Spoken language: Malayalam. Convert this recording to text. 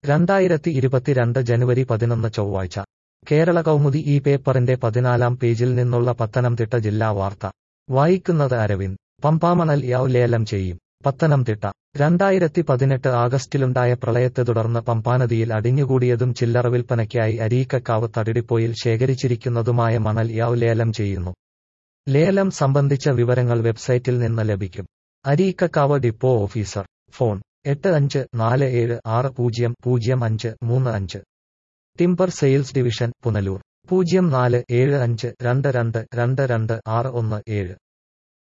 രണ്ടായിരത്തി ഇരുപത്തിരണ്ട് ജനുവരി പതിനൊന്ന് ചൊവ്വാഴ്ച കേരള കൗമുദി ഈ പേപ്പറിന്റെ പതിനാലാം പേജിൽ നിന്നുള്ള പത്തനംതിട്ട ജില്ലാ വാർത്ത വായിക്കുന്നത് അരവിന്ദ് പമ്പാമണൽ യാവ് ലേലം ചെയ്യും പത്തനംതിട്ട രണ്ടായിരത്തി പതിനെട്ട് ആഗസ്റ്റിലുണ്ടായ പ്രളയത്തെ തുടർന്ന് പമ്പാനദിയിൽ അടിഞ്ഞുകൂടിയതും ചില്ലറ വിൽപ്പനയ്ക്കായി അരീക്കക്കാവ് തടിടിപ്പോയിൽ ശേഖരിച്ചിരിക്കുന്നതുമായ മണൽ യാവ് ലേലം ചെയ്യുന്നു ലേലം സംബന്ധിച്ച വിവരങ്ങൾ വെബ്സൈറ്റിൽ നിന്ന് ലഭിക്കും അരീക്കക്കാവ് ഡിപ്പോ ഓഫീസർ ഫോൺ എട്ട് അഞ്ച് നാല് ഏഴ് ആറ് പൂജ്യം പൂജ്യം അഞ്ച് മൂന്ന് അഞ്ച് ടിംബർ സെയിൽസ് ഡിവിഷൻ പുനലൂർ പൂജ്യം നാല് ഏഴ് അഞ്ച് രണ്ട് രണ്ട് രണ്ട് രണ്ട് ആറ് ഒന്ന് ഏഴ്